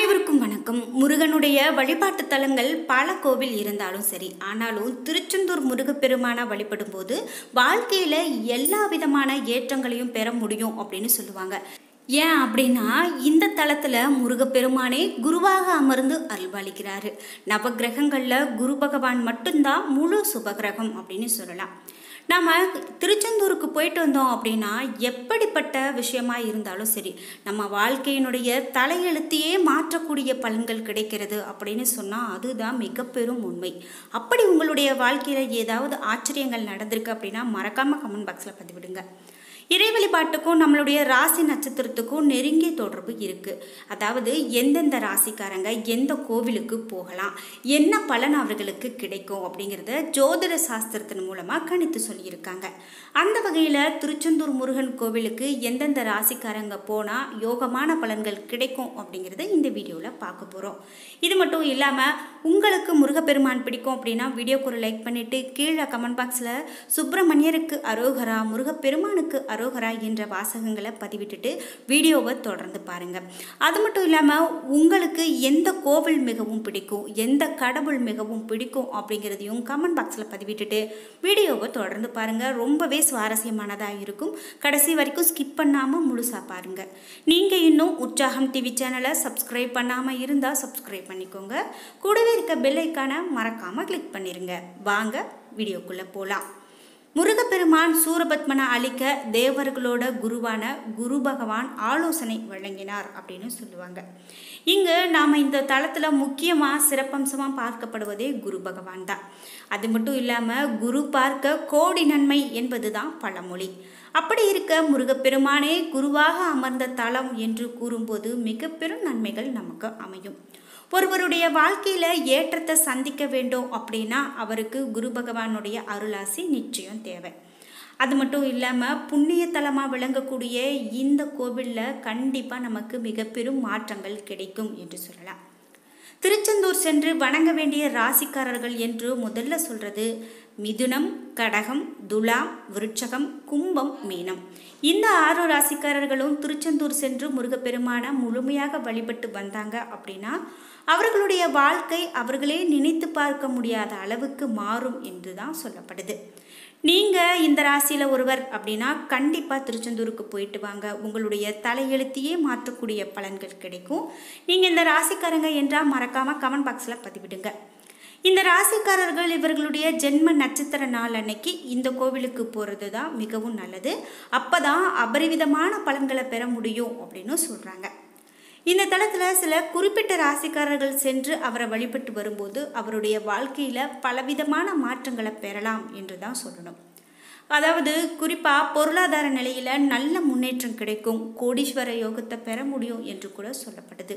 அனைவருக்கும் வணக்கம் முருகனுடைய வழிபாட்டு தலங்கள் பல கோவில் இருந்தாலும் சரி ஆனாலும் திருச்செந்தூர் முருகப்பெருமானை வழிபடும் போது வாழ்க்கையில எல்லா விதமான ஏற்றங்களையும் பெற முடியும் அப்படின்னு சொல்லுவாங்க ஏன் அப்படின்னா இந்த தலத்துல முருகப்பெருமானே குருவாக அமர்ந்து அருள்பாலிக்கிறாரு நவகிரகங்களில் குரு பகவான் மட்டும்தான் முழு சுபகிரகம் அப்படின்னு சொல்லலாம் நம்ம திருச்செந்தூருக்கு போயிட்டு வந்தோம் அப்படின்னா எப்படிப்பட்ட விஷயமா இருந்தாலும் சரி நம்ம வாழ்க்கையினுடைய தலையெழுத்தையே மாற்றக்கூடிய பலன்கள் கிடைக்கிறது அப்படின்னு சொன்னால் அதுதான் மிக பெரும் உண்மை அப்படி உங்களுடைய வாழ்க்கையில் ஏதாவது ஆச்சரியங்கள் நடந்திருக்கு அப்படின்னா மறக்காமல் கமெண்ட் பாக்ஸில் பதிவிடுங்க இறை வழிபாட்டுக்கும் நம்மளுடைய ராசி நட்சத்திரத்துக்கும் நெருங்கிய தொடர்பு இருக்குது அதாவது எந்தெந்த ராசிக்காரங்க எந்த கோவிலுக்கு போகலாம் என்ன பலன் அவர்களுக்கு கிடைக்கும் அப்படிங்கிறத ஜோதிட சாஸ்திரத்தின் மூலமாக கணித்து சொல்லியிருக்காங்க அந்த வகையில் திருச்செந்தூர் முருகன் கோவிலுக்கு எந்தெந்த ராசிக்காரங்க போனால் யோகமான பலன்கள் கிடைக்கும் அப்படிங்கிறத இந்த வீடியோவில் பார்க்க போகிறோம் இது மட்டும் இல்லாமல் உங்களுக்கு முருகப்பெருமான் பிடிக்கும் அப்படின்னா வீடியோக்கு ஒரு லைக் பண்ணிவிட்டு கீழே கமெண்ட் பாக்ஸில் சுப்பிரமணியருக்கு அரோகரா முருகப்பெருமானுக்கு அரோகரா என்ற வாசகங்களை பதிவிட்டுட்டு வீடியோவை தொடர்ந்து பாருங்கள் அது மட்டும் இல்லாமல் உங்களுக்கு எந்த கோவில் மிகவும் பிடிக்கும் எந்த கடவுள் மிகவும் பிடிக்கும் அப்படிங்கிறதையும் கமெண்ட் பாக்ஸில் பதிவிட்டுட்டு வீடியோவை தொடர்ந்து பாருங்கள் ரொம்பவே சுவாரஸ்யமானதாக இருக்கும் கடைசி வரைக்கும் ஸ்கிப் பண்ணாமல் முழுசாக பாருங்கள் நீங்கள் இன்னும் உற்சாகம் டிவி சேனலை சப்ஸ்கிரைப் பண்ணாமல் இருந்தால் சப்ஸ்கிரைப் பண்ணிக்கோங்க கூடவே இருக்க பெல் ஐக்கானை மறக்காமல் கிளிக் பண்ணிடுங்க வாங்க வீடியோக்குள்ளே போகலாம் முருகப்பெருமான் சூரபத்மனை அழிக்க தேவர்களோட குருவான குரு பகவான் ஆலோசனை வழங்கினார் அப்படின்னு சொல்லுவாங்க இங்கு நாம் இந்த தளத்தில் முக்கியமாக சிறப்பம்சமாக பார்க்கப்படுவதே குரு பகவான் தான் அது மட்டும் இல்லாமல் குரு பார்க்க கோடி நன்மை என்பது தான் பழமொழி அப்படி இருக்க முருகப்பெருமானே குருவாக அமர்ந்த தலம் என்று கூறும்போது மிக பெரும் நன்மைகள் நமக்கு அமையும் ஒருவருடைய வாழ்க்கையில் ஏற்றத்தை சந்திக்க வேண்டும் அப்படின்னா அவருக்கு குரு பகவானுடைய அருளாசி நிச்சயம் தேவை அது மட்டும் இல்லாமல் புண்ணிய தலமாக விளங்கக்கூடிய இந்த கோவிலில் கண்டிப்பாக நமக்கு மிக பெரும் மாற்றங்கள் கிடைக்கும் என்று சொல்லலாம் திருச்செந்தூர் சென்று வணங்க வேண்டிய ராசிக்காரர்கள் என்று முதல்ல சொல்கிறது மிதுனம் கடகம் துலாம் விருட்சகம் கும்பம் மீனம் இந்த ஆறு ராசிக்காரர்களும் திருச்செந்தூர் சென்று முருகப்பெருமான முழுமையாக வழிபட்டு வந்தாங்க அப்படின்னா அவர்களுடைய வாழ்க்கை அவர்களே நினைத்து பார்க்க முடியாத அளவுக்கு மாறும் என்று தான் சொல்லப்படுது நீங்கள் இந்த ராசியில் ஒருவர் அப்படின்னா கண்டிப்பாக திருச்செந்தூருக்கு போயிட்டு வாங்க உங்களுடைய தலையெழுத்தையே மாற்றக்கூடிய பலன்கள் கிடைக்கும் நீங்கள் இந்த ராசிக்காரங்க என்றால் மறக்காமல் கமெண்ட் பாக்ஸில் பதிவிடுங்க இந்த ராசிக்காரர்கள் இவர்களுடைய ஜென்ம நட்சத்திர நாள் அன்னைக்கு இந்த கோவிலுக்கு போகிறது தான் மிகவும் நல்லது அப்போ தான் அபரிவிதமான பலன்களை பெற முடியும் அப்படின்னு சொல்கிறாங்க இந்த தளத்தில் சில குறிப்பிட்ட ராசிக்காரர்கள் சென்று அவரை வழிபட்டு வரும்போது அவருடைய வாழ்க்கையில் பலவிதமான மாற்றங்களை பெறலாம் என்று தான் சொல்லணும் அதாவது குறிப்பாக பொருளாதார நிலையில் நல்ல முன்னேற்றம் கிடைக்கும் கோடீஸ்வர யோகத்தை பெற முடியும் என்று கூட சொல்லப்படுது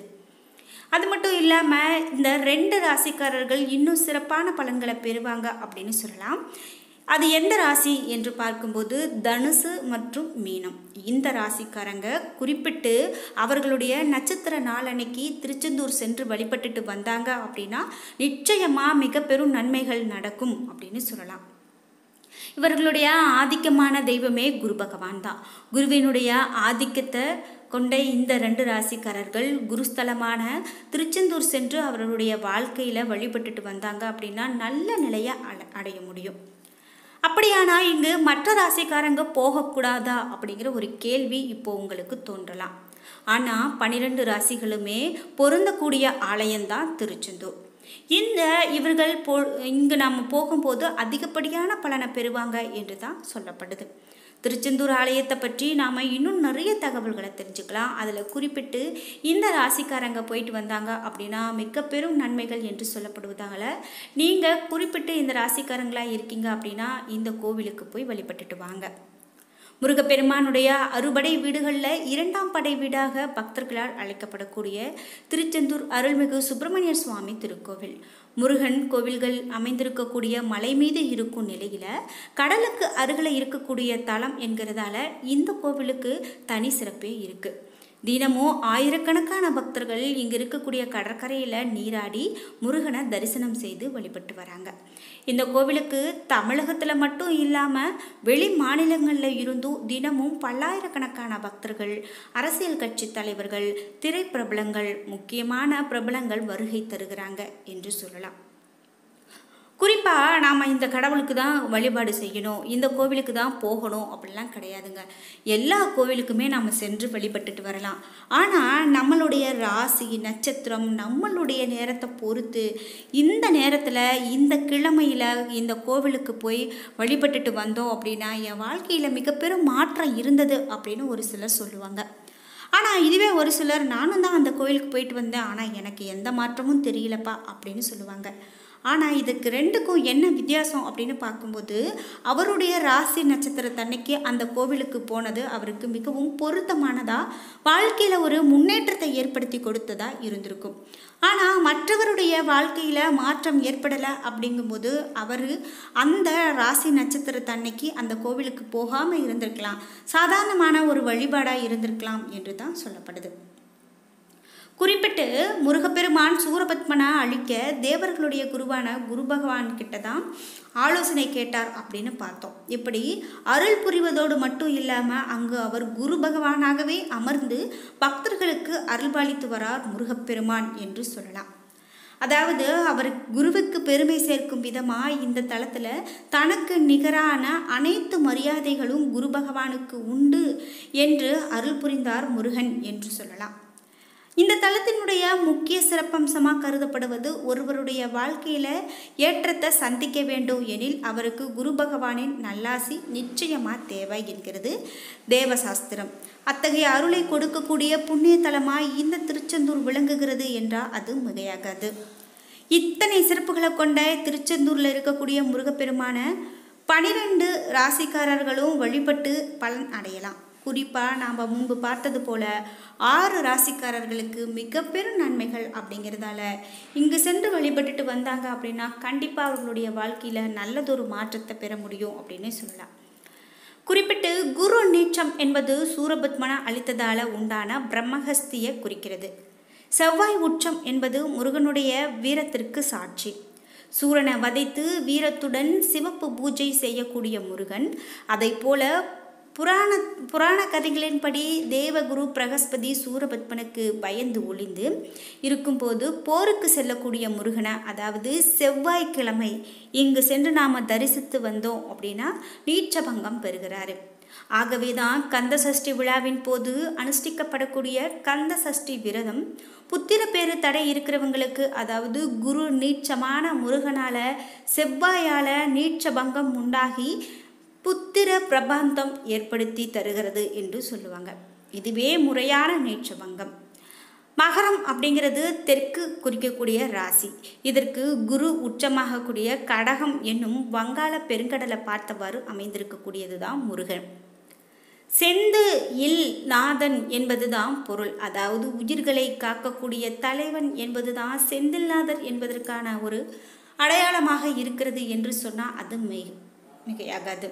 அது மட்டும் இல்லாமல் இந்த ரெண்டு ராசிக்காரர்கள் இன்னும் சிறப்பான பலன்களை பெறுவாங்க அப்படின்னு சொல்லலாம் அது எந்த ராசி என்று பார்க்கும்போது தனுசு மற்றும் மீனம் இந்த ராசிக்காரங்க குறிப்பிட்டு அவர்களுடைய நட்சத்திர நாள் அன்னைக்கு திருச்செந்தூர் சென்று வழிபட்டுட்டு வந்தாங்க அப்படின்னா நிச்சயமாக மிக பெரும் நன்மைகள் நடக்கும் அப்படின்னு சொல்லலாம் இவர்களுடைய ஆதிக்கமான தெய்வமே குரு பகவான் தான் குருவினுடைய ஆதிக்கத்தை கொண்ட இந்த ரெண்டு ராசிக்காரர்கள் குருஸ்தலமான திருச்செந்தூர் சென்று அவர்களுடைய வாழ்க்கையில் வழிபட்டுட்டு வந்தாங்க அப்படின்னா நல்ல நிலையை அடைய முடியும் அப்படியானா இங்கு மற்ற ராசிக்காரங்க போகக்கூடாதா அப்படிங்கிற ஒரு கேள்வி இப்போ உங்களுக்கு தோன்றலாம் ஆனால் பன்னிரெண்டு ராசிகளுமே பொருந்தக்கூடிய ஆலயம்தான் திருச்செந்தூர் இந்த இவர்கள் போ இங்கு நாம் போகும்போது அதிகப்படியான பலனை பெறுவாங்க என்று தான் சொல்லப்படுது திருச்செந்தூர் ஆலயத்தை பற்றி நாம் இன்னும் நிறைய தகவல்களை தெரிஞ்சுக்கலாம் அதில் குறிப்பிட்டு இந்த ராசிக்காரங்க போயிட்டு வந்தாங்க அப்படின்னா மிக பெரும் நன்மைகள் என்று சொல்லப்படுவதால நீங்கள் குறிப்பிட்டு இந்த ராசிக்காரங்களாக இருக்கீங்க அப்படின்னா இந்த கோவிலுக்கு போய் வழிபட்டுட்டு வாங்க முருகப்பெருமானுடைய அறுபடை வீடுகளில் இரண்டாம் படை வீடாக பக்தர்களால் அழைக்கப்படக்கூடிய திருச்செந்தூர் அருள்மிகு சுப்பிரமணிய சுவாமி திருக்கோவில் முருகன் கோவில்கள் அமைந்திருக்கக்கூடிய மலை மீது இருக்கும் நிலையில் கடலுக்கு அருகில் இருக்கக்கூடிய தலம் என்கிறதால இந்த கோவிலுக்கு தனி சிறப்பே இருக்குது தினமும் ஆயிரக்கணக்கான பக்தர்கள் இங்கே இருக்கக்கூடிய கடற்கரையில் நீராடி முருகனை தரிசனம் செய்து வழிபட்டு வராங்க இந்த கோவிலுக்கு தமிழகத்தில் மட்டும் இல்லாமல் வெளி மாநிலங்களில் இருந்தும் தினமும் பல்லாயிரக்கணக்கான பக்தர்கள் அரசியல் கட்சி தலைவர்கள் திரைப்பிரபலங்கள் முக்கியமான பிரபலங்கள் வருகை தருகிறாங்க என்று சொல்லலாம் குறிப்பாக நாம் இந்த கடவுளுக்கு தான் வழிபாடு செய்யணும் இந்த கோவிலுக்கு தான் போகணும் அப்படிலாம் கிடையாதுங்க எல்லா கோவிலுக்குமே நாம் சென்று வழிபட்டுட்டு வரலாம் ஆனால் நம்மளுடைய ராசி நட்சத்திரம் நம்மளுடைய நேரத்தை பொறுத்து இந்த நேரத்தில் இந்த கிழமையில் இந்த கோவிலுக்கு போய் வழிபட்டுட்டு வந்தோம் அப்படின்னா என் வாழ்க்கையில் மிகப்பெரும் மாற்றம் இருந்தது அப்படின்னு ஒரு சிலர் சொல்லுவாங்க ஆனால் இதுவே ஒரு சிலர் நானும் தான் அந்த கோயிலுக்கு போயிட்டு வந்தேன் ஆனால் எனக்கு எந்த மாற்றமும் தெரியலப்பா அப்படின்னு சொல்லுவாங்க ஆனால் இதுக்கு ரெண்டுக்கும் என்ன வித்தியாசம் அப்படின்னு பார்க்கும்போது அவருடைய ராசி நட்சத்திரத்தன்னைக்கு அந்த கோவிலுக்கு போனது அவருக்கு மிகவும் பொருத்தமானதா வாழ்க்கையில் ஒரு முன்னேற்றத்தை ஏற்படுத்தி கொடுத்ததா இருந்திருக்கும் ஆனால் மற்றவருடைய வாழ்க்கையில் மாற்றம் ஏற்படலை அப்படிங்கும்போது அவர் அந்த ராசி நட்சத்திரத்தன்னைக்கு அந்த கோவிலுக்கு போகாமல் இருந்திருக்கலாம் சாதாரணமான ஒரு வழிபாடாக இருந்திருக்கலாம் என்று தான் சொல்லப்படுது குறிப்பிட்டு முருகப்பெருமான் சூரபத்மனை அழிக்க தேவர்களுடைய குருவான குரு பகவான் கிட்ட தான் ஆலோசனை கேட்டார் அப்படின்னு பார்த்தோம் இப்படி அருள் புரிவதோடு மட்டும் இல்லாமல் அங்கு அவர் குரு பகவானாகவே அமர்ந்து பக்தர்களுக்கு அருள்பாலித்து வரார் முருகப்பெருமான் என்று சொல்லலாம் அதாவது அவர் குருவுக்கு பெருமை சேர்க்கும் விதமாக இந்த தளத்தில் தனக்கு நிகரான அனைத்து மரியாதைகளும் குரு பகவானுக்கு உண்டு என்று அருள் புரிந்தார் முருகன் என்று சொல்லலாம் இந்த தளத்தினுடைய முக்கிய சிறப்பம்சமாக கருதப்படுவது ஒருவருடைய வாழ்க்கையில் ஏற்றத்தை சந்திக்க வேண்டும் எனில் அவருக்கு குரு பகவானின் நல்லாசி நிச்சயமாக தேவை என்கிறது தேவசாஸ்திரம் அத்தகைய அருளை கொடுக்கக்கூடிய புண்ணிய தலமாய் இந்த திருச்செந்தூர் விளங்குகிறது என்றால் அது மிகையாகாது இத்தனை சிறப்புகளை கொண்ட திருச்செந்தூரில் இருக்கக்கூடிய முருகப்பெருமான பனிரெண்டு ராசிக்காரர்களும் வழிபட்டு பலன் அடையலாம் குறிப்பாக நாம் முன்பு பார்த்தது போல ஆறு ராசிக்காரர்களுக்கு மிக பெரும் நன்மைகள் அப்படிங்கிறதால இங்கு சென்று வழிபட்டுட்டு வந்தாங்க அப்படின்னா கண்டிப்பாக அவர்களுடைய வாழ்க்கையில் நல்லதொரு மாற்றத்தை பெற முடியும் அப்படின்னு சொல்லலாம் குறிப்பிட்டு குரு நீச்சம் என்பது சூரபத்மன அளித்ததால உண்டான பிரம்மஹஸ்தியை குறிக்கிறது செவ்வாய் உச்சம் என்பது முருகனுடைய வீரத்திற்கு சாட்சி சூரனை வதைத்து வீரத்துடன் சிவப்பு பூஜை செய்யக்கூடிய முருகன் அதை போல புராண புராண கதைகளின்படி தேவகுரு பிரகஸ்பதி சூரபத்மனுக்கு பயந்து ஒளிந்து இருக்கும்போது போருக்கு செல்லக்கூடிய முருகனை அதாவது செவ்வாய்க்கிழமை இங்கு சென்று நாம் தரிசித்து வந்தோம் அப்படின்னா நீச்சபங்கம் பெறுகிறாரு ஆகவே தான் கந்த சஷ்டி விழாவின் போது அனுஷ்டிக்கப்படக்கூடிய கந்த சஷ்டி விரதம் புத்திர பேரு தடை இருக்கிறவங்களுக்கு அதாவது குரு நீச்சமான முருகனால செவ்வாயால நீச்ச பங்கம் உண்டாகி புத்திர பிரபந்தம் ஏற்படுத்தி தருகிறது என்று சொல்லுவாங்க இதுவே முறையான நீச்சபங்கம் மகரம் அப்படிங்கிறது தெற்கு குறிக்கக்கூடிய ராசி இதற்கு குரு உச்சமாகக்கூடிய கடகம் என்னும் வங்காள பெருங்கடலை பார்த்தவாறு அமைந்திருக்கக்கூடியது தான் முருகன் செந்து இல் நாதன் என்பதுதான் பொருள் அதாவது உயிர்களை காக்கக்கூடிய தலைவன் என்பதுதான் செந்தில்நாதர் என்பதற்கான ஒரு அடையாளமாக இருக்கிறது என்று சொன்னால் அது மிக மிகையாகாது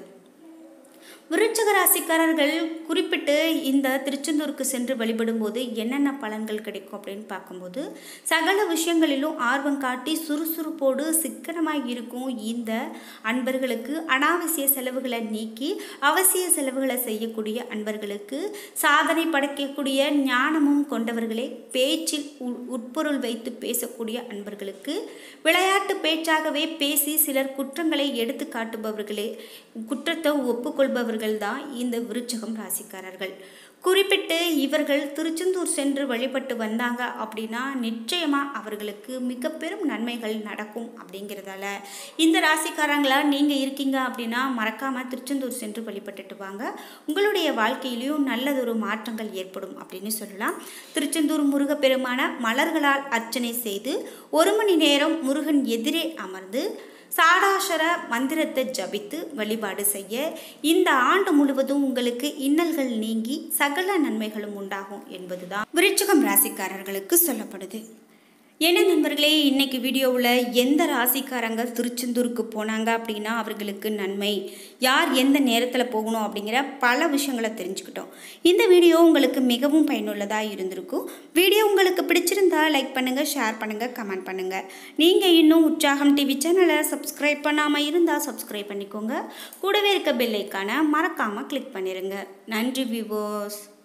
விருச்சக ராசிக்காரர்கள் குறிப்பிட்டு இந்த திருச்செந்தூருக்கு சென்று வழிபடும்போது என்னென்ன பலன்கள் கிடைக்கும் அப்படின்னு பார்க்கும்போது சகல விஷயங்களிலும் ஆர்வம் காட்டி சுறுசுறுப்போடு சிக்கனமாக இருக்கும் இந்த அன்பர்களுக்கு அனாவசிய செலவுகளை நீக்கி அவசிய செலவுகளை செய்யக்கூடிய அன்பர்களுக்கு சாதனை படைக்கக்கூடிய ஞானமும் கொண்டவர்களே பேச்சில் உட்பொருள் வைத்து பேசக்கூடிய அன்பர்களுக்கு விளையாட்டு பேச்சாகவே பேசி சிலர் குற்றங்களை எடுத்து காட்டுபவர்களே குற்றத்தை ஒப்புக்கொள்பவர்கள் தான் இந்த விருச்சகம் ராசிக்காரர்கள் குறிப்பிட்டு இவர்கள் திருச்செந்தூர் சென்று வழிபட்டு வந்தாங்க அப்படின்னா நிச்சயமாக அவர்களுக்கு மிக பெரும் நன்மைகள் நடக்கும் அப்படிங்கிறதால இந்த ராசிக்காரங்களா நீங்கள் இருக்கீங்க அப்படின்னா மறக்காமல் திருச்செந்தூர் சென்று வழிபட்டுட்டு வாங்க உங்களுடைய வாழ்க்கையிலையும் நல்லதொரு மாற்றங்கள் ஏற்படும் அப்படின்னு சொல்லலாம் திருச்செந்தூர் முருகப்பெருமான மலர்களால் அர்ச்சனை செய்து ஒரு மணி நேரம் முருகன் எதிரே அமர்ந்து சாடாசர மந்திரத்தை ஜபித்து வழிபாடு செய்ய இந்த ஆண்டு முழுவதும் உங்களுக்கு இன்னல்கள் நீங்கி சகல நன்மைகளும் உண்டாகும் என்பதுதான் விருச்சிகம் ராசிக்காரர்களுக்கு சொல்லப்படுது என்ன நண்பர்களே இன்னைக்கு வீடியோவில் எந்த ராசிக்காரங்க திருச்செந்தூருக்கு போனாங்க அப்படின்னா அவர்களுக்கு நன்மை யார் எந்த நேரத்தில் போகணும் அப்படிங்கிற பல விஷயங்களை தெரிஞ்சுக்கிட்டோம் இந்த வீடியோ உங்களுக்கு மிகவும் பயனுள்ளதாக இருந்திருக்கும் வீடியோ உங்களுக்கு பிடிச்சிருந்தா லைக் பண்ணுங்கள் ஷேர் பண்ணுங்கள் கமெண்ட் பண்ணுங்கள் நீங்கள் இன்னும் உற்சாகம் டிவி சேனலை சப்ஸ்கிரைப் பண்ணாமல் இருந்தால் சப்ஸ்கிரைப் பண்ணிக்கோங்க கூடவே இருக்க பெல் ஐக்கானை மறக்காமல் கிளிக் பண்ணிடுங்க நன்றி விவோஸ்